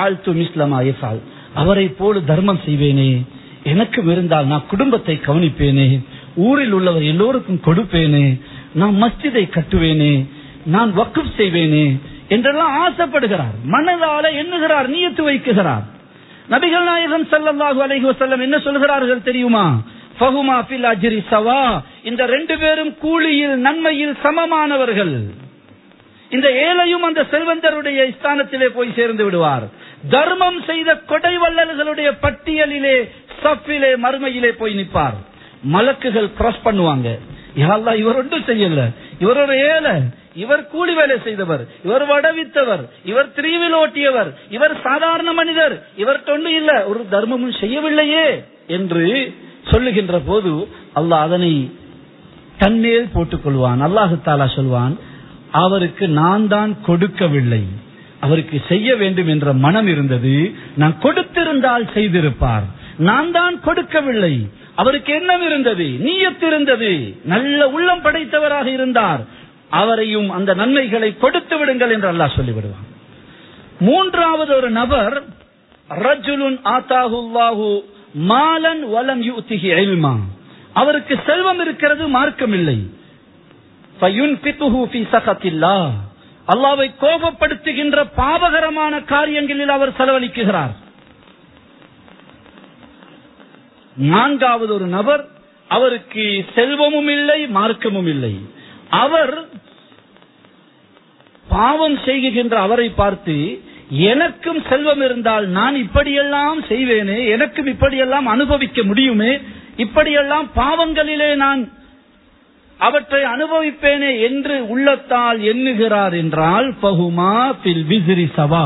அவரை போல தர்மம் செய்வேனே எனக்கும் இருந்தால் நான் குடும்பத்தை கவனிப்பேனே ஊரில் உள்ளவர் எல்லோருக்கும் கொடுப்பேனே நான் மஸ்ஜிதை கட்டுவேனே நான் வக்குப் செய்வேனே என்றெல்லாம் ஆசைப்படுகிறார் மனதால எண்ணுகிறார் நீயத்து வைக்குகிறார் நபிகள் நாயகம் சல்லல்லாஹு அலைஹி வஸல்லம் என்ன சொல்கிறார்கள் தெரியுமா ஃபஹுமா ஃபில் அஜ்ரி சவா இந்த ரெண்டு பேரும் கூலியில் நன்மையில் சமமானவர்கள் இந்த ஏழையும் அந்த செல்வந்தருடைய ஸ்தானத்திலே போய் சேர்ந்து விடுவார் தர்மம் செய்த கொடை வள்ளல்களுடைய பட்டியலிலே சஃபிலே மறுமையிலே போய் நிற்பார் மலக்குகள் கிராஸ் பண்ணுவாங்க யாரெல்லாம் இவர் ஒன்றும் செய்யல இவர் ஒரு ஏழை இவர் கூலி வேலை செய்தவர் இவர் வடவித்தவர் இவர் திரிவில் ஓட்டியவர் இவர் சாதாரண மனிதர் இவர் தொண்டு இல்ல ஒரு தர்மமும் செய்யவில்லையே என்று சொல்லுகின்ற போது அல்லாஹ் அதனை தன்மேல் போட்டுக் கொள்வான் அல்லாஹு தாலா சொல்வான் அவருக்கு நான் தான் கொடுக்கவில்லை அவருக்கு செய்ய வேண்டும் என்ற மனம் இருந்தது நான் கொடுத்திருந்தால் செய்திருப்பார் நான் தான் கொடுக்கவில்லை அவருக்கு எண்ணம் இருந்தது நீயத்து இருந்தது நல்ல உள்ளம் படைத்தவராக இருந்தார் அவரையும் அந்த நன்மைகளை கொடுத்து விடுங்கள் என்று அல்லாஹ் சொல்லிவிடுவான் மூன்றாவது ஒரு நபர் ரஜுலுன் ஆத்தாஹுல்லாஹு மாலன் வலம் யுத்திகி இல்மா அவருக்கு செல்வம் இருக்கிறது மார்க்கம் இல்லை அல்லாவை கோபப்படுத்துகின்ற பாவகரமான காரியங்களில் அவர் செலவழிக்குகிறார் நான்காவது ஒரு நபர் அவருக்கு செல்வமும் இல்லை மார்க்கமும் இல்லை அவர் பாவம் செய்கின்ற அவரை பார்த்து எனக்கும் செல்வம் இருந்தால் நான் இப்படியெல்லாம் செய்வேனே எனக்கும் இப்படியெல்லாம் அனுபவிக்க முடியுமே இப்படியெல்லாம் பாவங்களிலே நான் அவற்றை அனுபவிப்பேனே என்று உள்ளத்தால் எண்ணுகிறார் என்றால் பகுமா பில் விசிறி சவா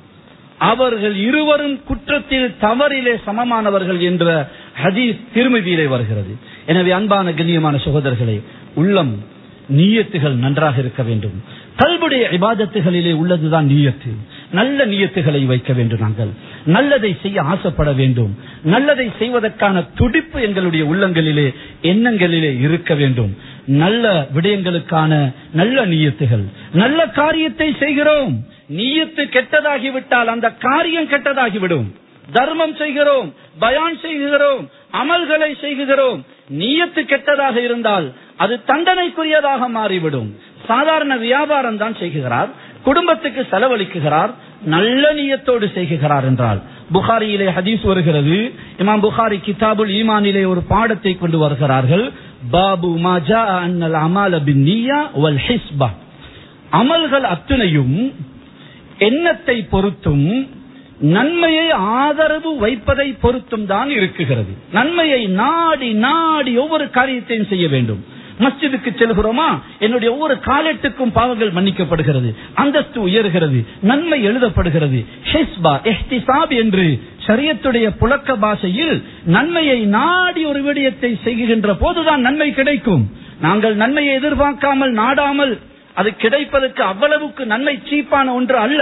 அவர்கள் இருவரும் குற்றத்தில் தவறிலே சமமானவர்கள் என்ற ஹதீஸ் திருமதியிலே வருகிறது எனவே அன்பான கண்ணியமான சகோதரர்களே உள்ளம் நீயத்துகள் நன்றாக இருக்க வேண்டும் கல்புடைய இபாதத்துகளிலே உள்ளதுதான் நீயத்து நல்ல நீயத்துகளை வைக்க வேண்டும் நாங்கள் நல்லதை செய்ய ஆசைப்பட வேண்டும் நல்லதை செய்வதற்கான துடிப்பு எங்களுடைய உள்ளங்களிலே எண்ணங்களிலே இருக்க வேண்டும் நல்ல விடயங்களுக்கான நல்ல நீயத்துகள் நல்ல காரியத்தை செய்கிறோம் நீயத்து கெட்டதாகிவிட்டால் அந்த காரியம் கெட்டதாகிவிடும் தர்மம் செய்கிறோம் பயான் செய்கிறோம் அமல்களை செய்கிறோம் நீயத்து கெட்டதாக இருந்தால் அது தண்டனைக்குரியதாக மாறிவிடும் சாதாரண வியாபாரம் தான் செய்கிறார் குடும்பத்துக்கு செலவழிக்குகிறார் நல்ல நீயத்தோடு செய்கிறார் என்றால் புகாரியிலே ஹதீஸ் வருகிறது இமாம் புகாரி கிதாபுல் ஈமானிலே ஒரு பாடத்தை கொண்டு வருகிறார்கள் பாபு மாஜா அன்னல் அமால பின் நீயா வல் ஹிஸ்பா அமல்கள் அத்தனையும் எண்ணத்தை பொறுத்தும் நன்மையை ஆதரவு வைப்பதை பொருத்தும் தான் இருக்குகிறது நன்மையை நாடி நாடி ஒவ்வொரு காரியத்தையும் செய்ய வேண்டும் மஸ்ஜிதுக்கு செல்கிறோமா என்னுடைய ஒவ்வொரு காலெட்டுக்கும் பாவங்கள் மன்னிக்கப்படுகிறது அந்தஸ்து உயர்கிறது நன்மை எழுதப்படுகிறது ஹிஸ்பா எஹ்திசாப் என்று சரியத்துடைய புழக்க பாஷையில் நன்மையை நாடி ஒரு விடயத்தை செய்கின்ற போதுதான் நன்மை கிடைக்கும் நாங்கள் நன்மையை எதிர்பார்க்காமல் நாடாமல் அது கிடைப்பதற்கு அவ்வளவுக்கு நன்மை சீப்பான ஒன்று அல்ல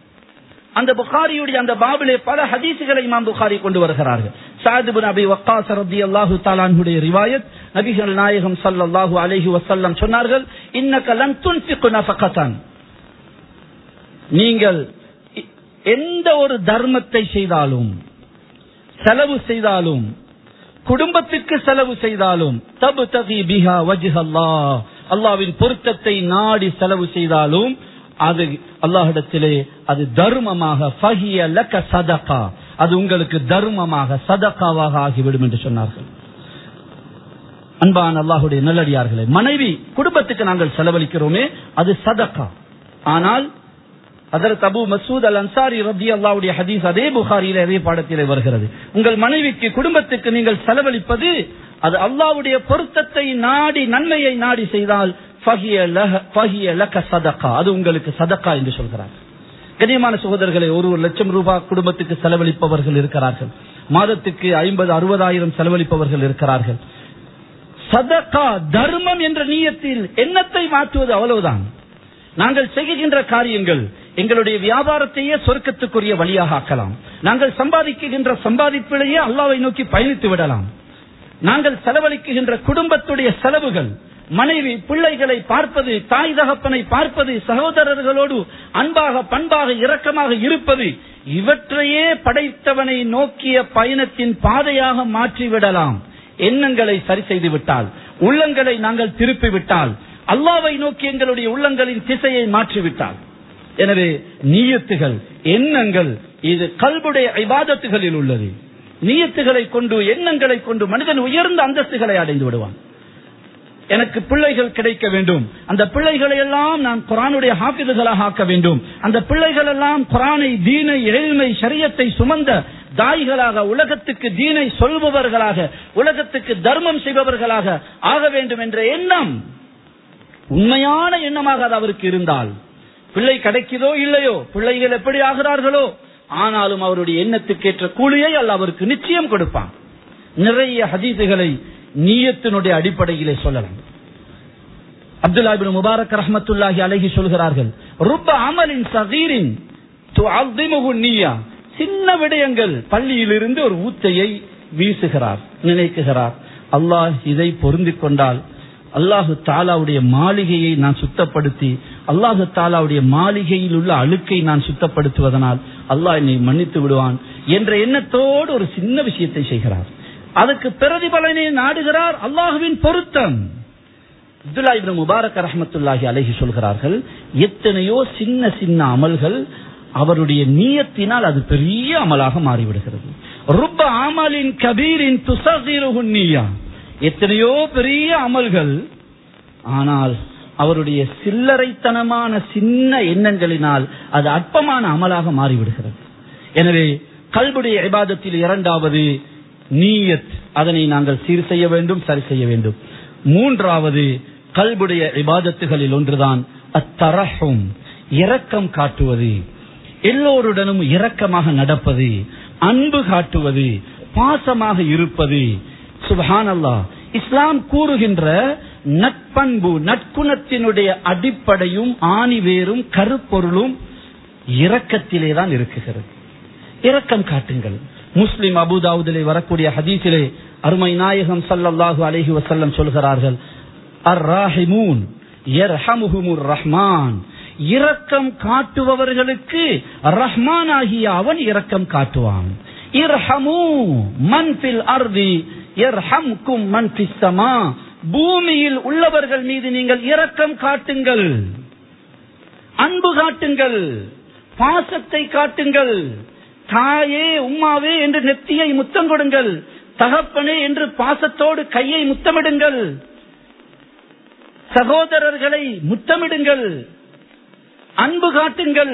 அந்த புகாரியுடைய அந்த பாபிலே பல ஹதீசுகளை இமாம் புகாரி கொண்டு வருகிறார்கள் சாதிபு நபி வக்காஸ் ரதி அல்லாஹு தாலானுடைய ரிவாயத் நபிகள் நாயகம் சல்லல்லாஹு அலைஹி வசல்லம் சொன்னார்கள் இன்னக்க லன் துன்ஃபிகு நஃபகதன் நீங்கள் எ- எந்த ஒரு தர்மத்தை செய்தாலும் செலவு செய்தாலும் குடும்பத்துக்கு செலவு செய்தாலும் தபு தகி பிஹா வஜ்ஹல்லா அல்லாவின் பொருத்தத்தை நாடி செலவு செய்தாலும் அது அல்லாஹிடத்திலே அது தர்மமாக ஃபஹிய லக சதகா அது உங்களுக்கு தர்மமாக சதகாவாக ஆகிவிடும் என்று சொன்னார்கள் அன்பான அல்லாஹுடைய நல்லடியார்களே மனைவி குடும்பத்துக்கு நாங்கள் செலவழிக்கிறோமே அது சதகா ஆனால் அதற்கு அபு மசூத் அல் அன்சாரி ரபி அல்லாவுடைய ஹதீஸ் அதே புகாரியில அதே பாடத்திலே வருகிறது உங்கள் மனைவிக்கு குடும்பத்துக்கு நீங்கள் செலவழிப்பது அது அல்லாவுடைய பொருத்தத்தை நாடி நன்மையை நாடி செய்தால் ஃபஹிய லஹ- ஃபஹிய லக சதகா அது உங்களுக்கு சதகா என்று சொல்கிறார் கண்ணியமான சகோதரர்களை ஒரு ஒரு லட்சம் ரூபாய் குடும்பத்துக்கு செலவழிப்பவர்கள் இருக்கிறார்கள் மாதத்துக்கு ஐம்பது அறுபதாயிரம் செலவழிப்பவர்கள் இருக்கிறார்கள் சதகா தர்மம் என்ற நீயத்தில் எண்ணத்தை மாற்றுவது அவ்வளவுதான் நாங்கள் செய்கின்ற காரியங்கள் எங்களுடைய வியாபாரத்தையே சொர்க்கத்துக்குரிய வழியாக ஆக்கலாம் நாங்கள் சம்பாதிக்கின்ற சம்பாதிப்பிலேயே அல்லாவை நோக்கி பயணித்து விடலாம் நாங்கள் செலவழிக்குகின்ற குடும்பத்துடைய செலவுகள் மனைவி பிள்ளைகளை பார்ப்பது தாய் தகப்பனை பார்ப்பது சகோதரர்களோடு அன்பாக பண்பாக இரக்கமாக இருப்பது இவற்றையே படைத்தவனை நோக்கிய பயணத்தின் பாதையாக மாற்றிவிடலாம் எண்ணங்களை சரி செய்து விட்டால் உள்ளங்களை நாங்கள் திருப்பி விட்டால் அல்லாவை நோக்கி எங்களுடைய உள்ளங்களின் திசையை மாற்றிவிட்டால் எனவே நீயத்துகள் எண்ணங்கள் இது கல்புடைய இபாதத்துகளில் உள்ளது நீயத்துகளை கொண்டு எண்ணங்களை கொண்டு மனிதன் உயர்ந்த அந்தஸ்துகளை அடைந்து விடுவான் எனக்கு பிள்ளைகள் கிடைக்க வேண்டும் அந்த பிள்ளைகளை எல்லாம் நான் குரானுடைய ஹாஃபிதுகளாக ஆக்க வேண்டும் அந்த பிள்ளைகள் எல்லாம் குரானை தீனை எழில்மை சரியத்தை சுமந்த தாய்களாக உலகத்துக்கு தீனை சொல்பவர்களாக உலகத்துக்கு தர்மம் செய்பவர்களாக ஆக வேண்டும் என்ற எண்ணம் உண்மையான எண்ணமாக அது அவருக்கு இருந்தால் பிள்ளை கிடைக்குதோ இல்லையோ பிள்ளைகள் எப்படி ஆகிறார்களோ ஆனாலும் அவருடைய எண்ணத்துக்கேற்ற கூலியை அல்ல அவருக்கு நிச்சயம் கொடுப்பான் நிறைய ஹதீசுகளை நீயத்தினுடைய அடிப்படையிலே சொல்லலாம் அப்துல்லா இப்னு முபாரக் ரஹ்மத்துல்லாஹி அலைஹி சொல்கிறார்கள் ருப்ப அமலின் சகீரின் துஅத்திமுஹு நிய்யா சின்ன விடயங்கள் பள்ளியிலிருந்து ஒரு ஊத்தையை வீசுகிறார் நினைக்குகிறார் அல்லாஹ் இதை பொருந்திக் கொண்டால் அல்லாஹு தாலாவுடைய மாளிகையை நான் சுத்தப்படுத்தி அல்லாஹு தாலாவுடைய மாளிகையில் உள்ள அழுக்கை நான் சுத்தப்படுத்துவதனால் அல்லாஹ் என்னை மன்னித்து விடுவான் என்ற எண்ணத்தோடு ஒரு சின்ன விஷயத்தை செய்கிறார் அதுக்கு பிரதிபலனை நாடுகிறார் அல்லாஹுவின் பொருத்தம் அப்துல்லா இப்னு முபாரக் ரஹ்மத்துல்லாஹி அலைஹி சொல்கிறார்கள் எத்தனையோ சின்ன சின்ன அமல்கள் அவருடைய நீயத்தினால் அது பெரிய அமலாக மாறிவிடுகிறது ருப்ப அமலின் கபீரின் துசகிருஹு நீயா எத்தனையோ பெரிய அமல்கள் ஆனால் அவருடைய சில்லறைத்தனமான சின்ன எண்ணங்களினால் அது அற்பமான அமலாக மாறிவிடுகிறது எனவே கல்புடைய இபாதத்தில் இரண்டாவது நீயத் அதனை நாங்கள் சீர் செய்ய வேண்டும் சரி செய்ய வேண்டும் மூன்றாவது கல்புடைய இபாதத்துகளில் ஒன்றுதான் அத்தரஹும் இரக்கம் காட்டுவது எல்லோருடனும் இரக்கமாக நடப்பது அன்பு காட்டுவது பாசமாக இருப்பது சுபஹானல்லா இஸ்லாம் கூறுகின்ற நட்பண்பு நற்குணத்தினுடைய அடிப்படையும் ஆணிவேரும் கருப்பொருளும் இரக்கத்திலே தான் இருக்குகிறது இரக்கம் காட்டுங்கள் முஸ்லிம் அபுதாவுதிலே வரக்கூடிய ஹதீஸிலே அருமை நாயகம் ஸல்லல்லாஹு அலைஹி வஸல்லம் சொல்கிறார்கள் அர் ராஹிமூன் யர்ஹமுஹுமுர் ரஹ்மான் இரக்கம் காட்டுபவர்களுக்கு ரஹ்மான் ஆகிய அவன் இரக்கம் காட்டுவான் இர்ஹமு மன் ஃபில் அர்தி யர்ஹம்கும் மன் ஃபிஸ் ஸமா பூமியில் உள்ளவர்கள் மீது நீங்கள் இரக்கம் காட்டுங்கள் அன்பு காட்டுங்கள் பாசத்தை காட்டுங்கள் தாயே உம்மாவே என்று நெத்தியை முத்தம் கொடுங்கள் தகப்பனே என்று பாசத்தோடு கையை முத்தமிடுங்கள் சகோதரர்களை முத்தமிடுங்கள் அன்பு காட்டுங்கள்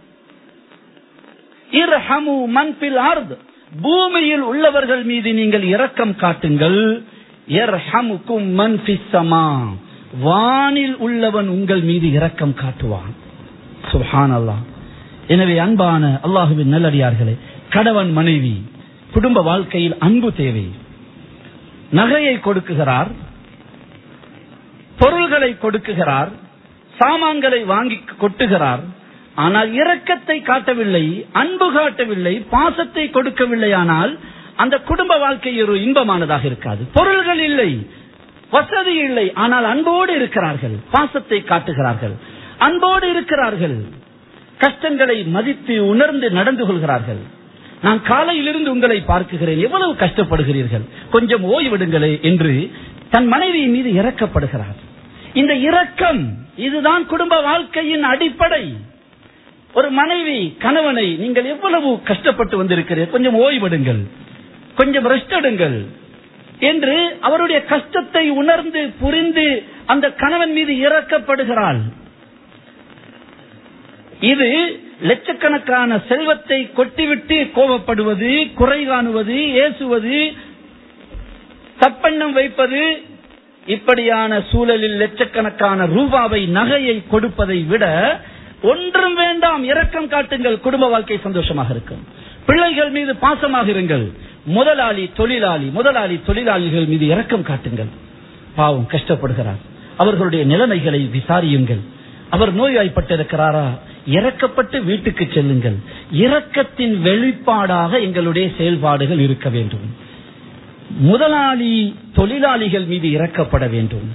இர்ஹமு மன் ஃபில் அர்த் பூமியில் உள்ளவர்கள் மீது நீங்கள் இரக்கம் காட்டுங்கள் யர்ஹமுக்கும் மன் ஃபிஸ் ஸமா வானில் உள்ளவன் உங்கள் மீது இரக்கம் காட்டுவான் சுப்ஹானல்லாஹ் எனவே அன்பான அல்லாஹுவின் நல்லடியார்களே கணவன் மனைவி குடும்ப வாழ்க்கையில் அன்பு தேவை நகையை கொடுக்குகிறார் பொருள்களை கொடுக்குகிறார் சாமான்களை வாங்கி கொட்டுகிறார் ஆனால் இரக்கத்தை காட்டவில்லை அன்பு காட்டவில்லை பாசத்தை கொடுக்கவில்லை ஆனால் அந்த குடும்ப வாழ்க்கை ஒரு இன்பமானதாக இருக்காது பொருள்கள் இல்லை வசதி இல்லை ஆனால் அன்போடு இருக்கிறார்கள் பாசத்தை காட்டுகிறார்கள் அன்போடு இருக்கிறார்கள் கஷ்டங்களை மதித்து உணர்ந்து நடந்து கொள்கிறார்கள் நான் காலையிலிருந்து உங்களை பார்க்குகிறேன் எவ்வளவு கஷ்டப்படுகிறீர்கள் கொஞ்சம் ஓய்விடுங்களே என்று தன் மனைவி மீது இறக்கப்படுகிறார் இந்த இரக்கம் இதுதான் குடும்ப வாழ்க்கையின் அடிப்படை ஒரு மனைவி கணவனை நீங்கள் எவ்வளவு கஷ்டப்பட்டு வந்திருக்கிறீர்கள் கொஞ்சம் ஓய்வெடுங்கள் கொஞ்சம் ரெஸ்ட் எடுங்கள் என்று அவருடைய கஷ்டத்தை உணர்ந்து புரிந்து அந்த கணவன் மீது இறக்கப்படுகிறாள் இது லட்சக்கணக்கான செல்வத்தை கொட்டிவிட்டு கோபப்படுவது குறை காணுவது ஏசுவது தப்பெண்ணம் வைப்பது இப்படியான சூழலில் லட்சக்கணக்கான ரூபாவை நகையை கொடுப்பதை விட ஒன்றும் வேண்டாம் இரக்கம் காட்டுங்கள் குடும்ப வாழ்க்கை சந்தோஷமாக இருக்கும் பிள்ளைகள் மீது பாசமாக இருங்கள் முதலாளி தொழிலாளி முதலாளி தொழிலாளிகள் மீது இரக்கம் காட்டுங்கள் பாவம் கஷ்டப்படுகிறார் அவர்களுடைய நிலைமைகளை விசாரியுங்கள் அவர் நோய்வாய்ப்பட்டிருக்கிறாரா இறக்கப்பட்டு வீட்டுக்கு செல்லுங்கள் இரக்கத்தின் வெளிப்பாடாக எங்களுடைய செயல்பாடுகள் இருக்க வேண்டும் முதலாளி தொழிலாளிகள் மீது இறக்கப்பட வேண்டும்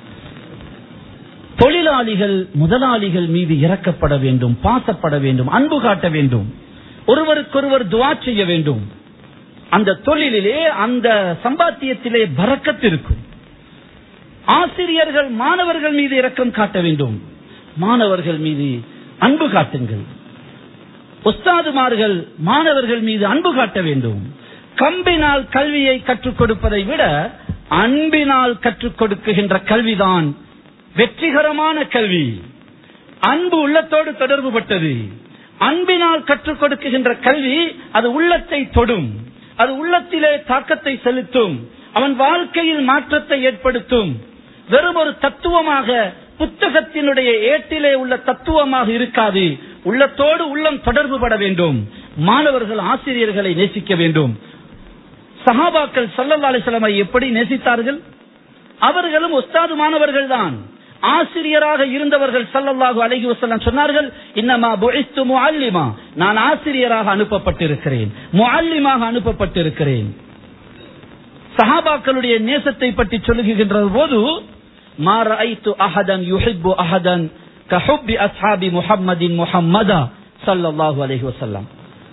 தொழிலாளிகள் முதலாளிகள் மீது இறக்கப்பட வேண்டும் பாசப்பட வேண்டும் அன்பு காட்ட வேண்டும் ஒருவருக்கொருவர் துவா செய்ய வேண்டும் அந்த தொழிலிலே அந்த சம்பாத்தியத்திலே பறக்கத்து இருக்கும் ஆசிரியர்கள் மாணவர்கள் மீது இரக்கம் காட்ட வேண்டும் மாணவர்கள் மீது அன்பு காட்டுங்கள் உஸ்தாதுமார்கள் மாணவர்கள் மீது அன்பு காட்ட வேண்டும் கம்பினால் கல்வியை கற்றுக் கொடுப்பதை விட அன்பினால் கற்றுக் கொடுக்குகின்ற கல்விதான் வெற்றிகரமான கல்வி அன்பு உள்ளத்தோடு தொடர்பு பட்டது அன்பினால் கற்றுக் கொடுக்குகின்ற கல்வி அது உள்ளத்தை தொடும் அது உள்ளத்திலே தாக்கத்தை செலுத்தும் அவன் வாழ்க்கையில் மாற்றத்தை ஏற்படுத்தும் வெறும் ஒரு தத்துவமாக புத்தகத்தினுடைய ஏட்டிலே உள்ள தத்துவமாக இருக்காது உள்ளத்தோடு உள்ளம் தொடர்பு பட வேண்டும் மாணவர்கள் ஆசிரியர்களை நேசிக்க வேண்டும் சஹாபாக்கள் சல்லல்லா அலிஸ்லாமை எப்படி நேசித்தார்கள் அவர்களும் ஒஸ்தாது மாணவர்கள் தான் ஆசிரியராக இருந்தவர்கள் சல்லல்லாஹு அலைஹி வஸல்லம் சொன்னார்கள் இன்னமா புஇஸ்து முஅல்லிமா நான் ஆசிரியராக அனுப்பப்பட்டிருக்கிறேன் முஅல்லிமாக அனுப்பப்பட்டிருக்கிறேன் சஹாபாக்களுடைய நேசத்தை பற்றி சொல்லுகின்ற போது மா ரஅய்து அஹதன் யுஹிப்பு அஹதன் கஹுப்பி அஸ்ஹாபி முஹம்மதின் முஹம்மதா ஸல்லல்லாஹு அலைஹி வஸல்லம்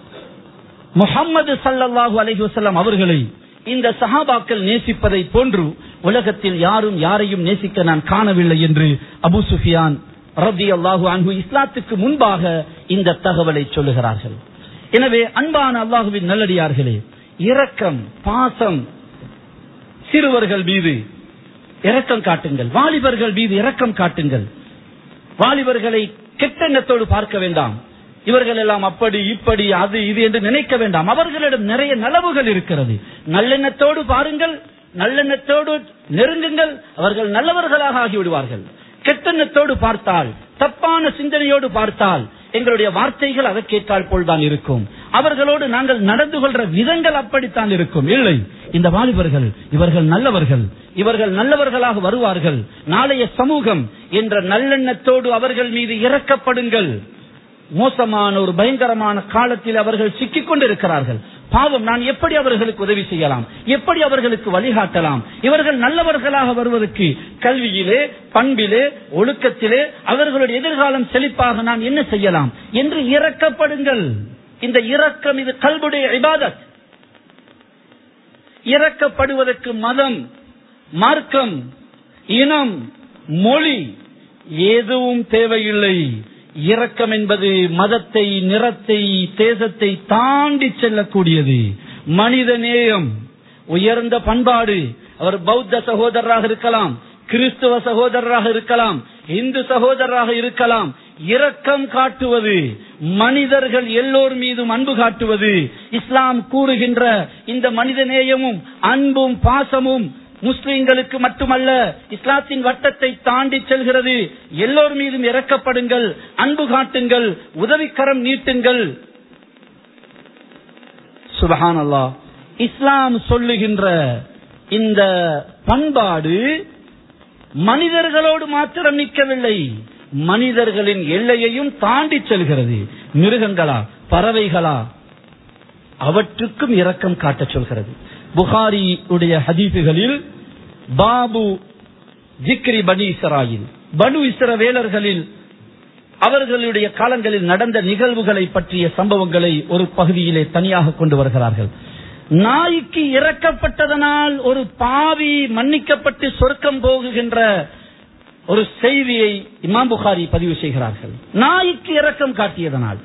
முஹம்மது ஸல்லல்லாஹு அலைஹி வஸல்லம் அவர்களை இந்த சஹாபாக்கள் நேசிப்பதை போன்று உலகத்தில் யாரும் யாரையும் நேசிக்க நான் காணவில்லை என்று அபு சுஃபியான் ரபி அல்லாஹு அன்பு இஸ்லாத்துக்கு முன்பாக இந்த தகவலை சொல்லுகிறார்கள் எனவே அன்பான அல்லாஹுவின் நல்லடியார்களே இரக்கம் பாசம் சிறுவர்கள் மீது இரக்கம் காட்டுங்கள் வாலிபர்கள் மீது இரக்கம் காட்டுங்கள் வாலிபர்களை கெட்டெண்ணத்தோடு பார்க்க வேண்டாம் இவர்கள் எல்லாம் அப்படி இப்படி அது இது என்று நினைக்க வேண்டாம் அவர்களிடம் நிறைய நலவுகள் இருக்கிறது நல்லெண்ணத்தோடு பாருங்கள் நல்லெண்ணத்தோடு நெருங்குங்கள் அவர்கள் நல்லவர்களாக ஆகிவிடுவார்கள் கெட்டெண்ணத்தோடு பார்த்தால் தப்பான சிந்தனையோடு பார்த்தால் எங்களுடைய வார்த்தைகள் அதற்கேற்றால் போல்தான் இருக்கும் அவர்களோடு நாங்கள் நடந்து கொள்ற விதங்கள் அப்படித்தான் இருக்கும் இல்லை இந்த வாலிபர்கள் இவர்கள் நல்லவர்கள் இவர்கள் நல்லவர்களாக வருவார்கள் நாளைய சமூகம் என்ற நல்லெண்ணத்தோடு அவர்கள் மீது இறக்கப்படுங்கள் மோசமான ஒரு பயங்கரமான காலத்தில் அவர்கள் சிக்கிக் கொண்டிருக்கிறார்கள் பாவம் நான் எப்படி அவர்களுக்கு உதவி செய்யலாம் எப்படி அவர்களுக்கு வழிகாட்டலாம் இவர்கள் நல்லவர்களாக வருவதற்கு கல்வியிலே பண்பிலே ஒழுக்கத்திலே அவர்களுடைய எதிர்காலம் செழிப்பாக நான் என்ன செய்யலாம் என்று இறக்கப்படுங்கள் இந்த இரக்கம் இது கல்புடைய இபாதத் இறக்கப்படுவதற்கு மதம் மார்க்கம் இனம் மொழி எதுவும் தேவையில்லை இரக்கம் என்பது மதத்தை நிறத்தை தேசத்தை தாண்டி செல்லக்கூடியது மனித நேயம் உயர்ந்த பண்பாடு அவர் பௌத்த சகோதரராக இருக்கலாம் கிறிஸ்துவ சகோதரராக இருக்கலாம் இந்து சகோதரராக இருக்கலாம் இரக்கம் காட்டுவது மனிதர்கள் எல்லோர் மீதும் அன்பு காட்டுவது இஸ்லாம் கூறுகின்ற இந்த மனித நேயமும் அன்பும் பாசமும் முஸ்லிம்களுக்கு மட்டுமல்ல இஸ்லாத்தின் வட்டத்தை தாண்டி செல்கிறது எல்லோர் மீதும் இறக்கப்படுங்கள் அன்பு காட்டுங்கள் உதவிக்கரம் நீட்டுங்கள் சுபஹான் அல்லா இஸ்லாம் சொல்லுகின்ற இந்த பண்பாடு மனிதர்களோடு மாத்திரம் நிற்கவில்லை மனிதர்களின் எல்லையையும் தாண்டி செல்கிறது மிருகங்களா பறவைகளா அவற்றுக்கும் இரக்கம் காட்டச் சொல்கிறது புகாரி உடைய ஹதீசுகளில் பாபு ஜிக்ரி பனி இஸ்ராயில் பனு இஸ்ரவேலர்களில் அவர்களுடைய காலங்களில் நடந்த நிகழ்வுகளை பற்றிய சம்பவங்களை ஒரு பகுதியிலே தனியாக கொண்டு வருகிறார்கள் நாய்க்கு இறக்கப்பட்டதனால் ஒரு பாவி மன்னிக்கப்பட்டு சொர்க்கம் போகுகின்ற ஒரு செய்தியை இமாம் புகாரி பதிவு செய்கிறார்கள் நாய்க்கு இரக்கம் காட்டியதனால்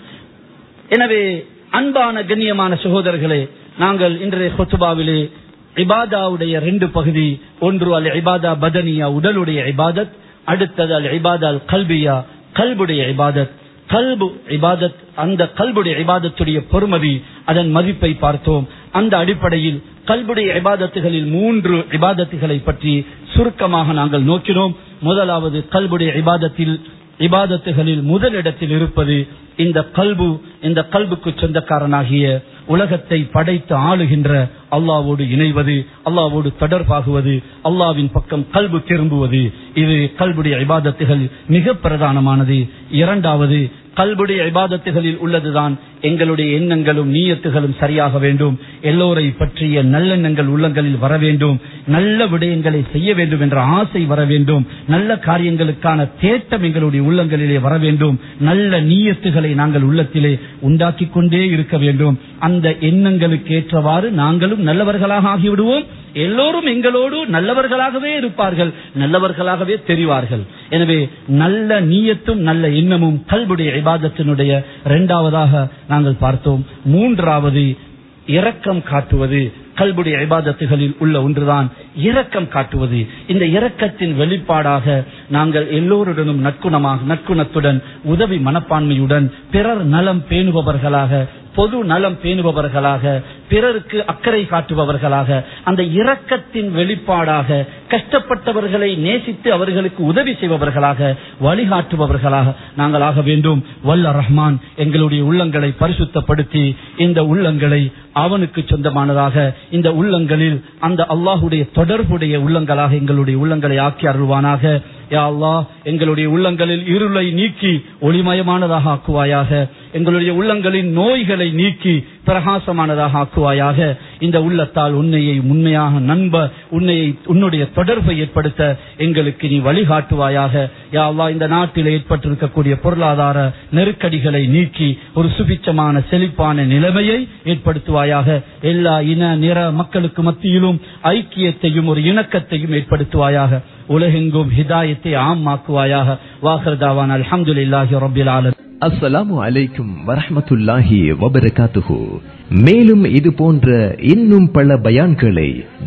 எனவே அன்பான கண்ணியமான சகோதரர்களே நாங்கள் இன்றைய கொத்துபாவிலே இபாதாவுடைய ரெண்டு பகுதி ஒன்று அல் இபாதா பதனியா உடலுடைய இபாதத் அடுத்தது அல் இபாதா அல் கல்பியா கல்புடைய இபாதத் கல்பு இபாதத் அந்த கல்புடைய இபாதத்துடைய பொறுமதி அதன் மதிப்பை பார்த்தோம் அந்த அடிப்படையில் கல்புடைய இபாதத்துகளில் மூன்று இபாதத்துகளை பற்றி சுருக்கமாக நாங்கள் நோக்கினோம் முதலாவது கல்புடைய இபாதத்தில் இபாதத்துகளில் முதலிடத்தில் இருப்பது இந்த கல்பு இந்த கல்புக்கு சொந்தக்காரனாகிய உலகத்தை படைத்து ஆளுகின்ற அல்லாவோடு இணைவது அல்லாவோடு தொடர்பாகுவது அல்லாவின் பக்கம் கல்பு திரும்புவது இது கல்புடைய இபாதத்துகள் மிக பிரதானமானது இரண்டாவது கல்புடைய இபாதத்துகளில் உள்ளதுதான் எங்களுடைய எண்ணங்களும் நீயத்துகளும் சரியாக வேண்டும் எல்லோரை பற்றிய நல்லெண்ணங்கள் உள்ளங்களில் வர வேண்டும் நல்ல விடயங்களை செய்ய வேண்டும் என்ற ஆசை வர வேண்டும் நல்ல காரியங்களுக்கான தேட்டம் எங்களுடைய உள்ளங்களிலே வர வேண்டும் நல்ல நீயத்துகளை நாங்கள் உள்ளத்திலே உண்டாக்கி கொண்டே இருக்க வேண்டும் அந்த எண்ணங்களுக்கு ஏற்றவாறு நாங்களும் நல்லவர்களாக ஆகிவிடுவோம் எல்லோரும் எங்களோடு நல்லவர்களாகவே இருப்பார்கள் நல்லவர்களாகவே தெரிவார்கள் எனவே நல்ல நீயத்தும் நல்ல எண்ணமும் கல்புடைய இபாதத்தினுடைய இரண்டாவதாக நாங்கள் பார்த்தோம் மூன்றாவது இரக்கம் காட்டுவது கல்புடைய இபாதத்துகளில் உள்ள ஒன்றுதான் இரக்கம் காட்டுவது இந்த இரக்கத்தின் வெளிப்பாடாக நாங்கள் எல்லோருடனும் நற்குணமாக நற்குணத்துடன் உதவி மனப்பான்மையுடன் பிறர் நலம் பேணுபவர்களாக பொது நலம் பேணுபவர்களாக பிறருக்கு அக்கறை காட்டுபவர்களாக அந்த இரக்கத்தின் வெளிப்பாடாக கஷ்டப்பட்டவர்களை நேசித்து அவர்களுக்கு உதவி செய்பவர்களாக வழிகாட்டுபவர்களாக நாங்கள் ஆக வேண்டும் வல்ல ரஹ்மான் எங்களுடைய உள்ளங்களை பரிசுத்தப்படுத்தி இந்த உள்ளங்களை அவனுக்கு சொந்தமானதாக இந்த உள்ளங்களில் அந்த அல்லாஹுடைய தொடர்புடைய உள்ளங்களாக எங்களுடைய உள்ளங்களை ஆக்கி அருள்வானாக யா அல்லாஹ் எங்களுடைய உள்ளங்களில் இருளை நீக்கி ஒளிமயமானதாக ஆக்குவாயாக எங்களுடைய உள்ளங்களின் நோய்களை நீக்கி பிரகாசமானதாக ஆக்குவாயாக இந்த உள்ளத்தால் உன்னையை உண்மையாக நண்ப உன்னையை உன்னுடைய தொடர்பை ஏற்படுத்த எங்களுக்கு நீ வழிகாட்டுவாயாக யா அல்லாஹ் இந்த நாட்டில் ஏற்பட்டிருக்கக்கூடிய பொருளாதார நெருக்கடிகளை நீக்கி ஒரு சுபிச்சமான செழிப்பான நிலைமையை ஏற்படுத்துவாயாக எல்லா இன நிற மக்களுக்கு மத்தியிலும் ஐக்கியத்தையும் ஒரு இணக்கத்தையும் ஏற்படுத்துவாயாக உலகெங்கும் ஹிதாயத்தை ஆமாக்குவாயாக வாஹர்தாவான் அல்ஹம்துலில்லாஹி ரப்பில் ஆலமீன் அஸ்ஸலாமு அலைக்கும் வரஹ்மத்துல்லாஹி வபரகாத்துஹு மேலும் இது போன்ற இன்னும் பல பயான்களை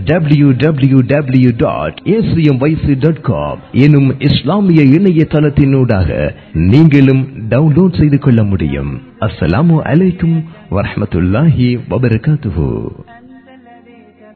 W W W dot dot com எனும் இஸ்லாமிய இணையதளத்தினூடாக நீங்களும் டவுன்லோட் செய்து கொள்ள முடியும் அஸ்ஸலாமு அலைக்கும் வரஹ்மத்துல்லாஹி வபரகாத்துஹு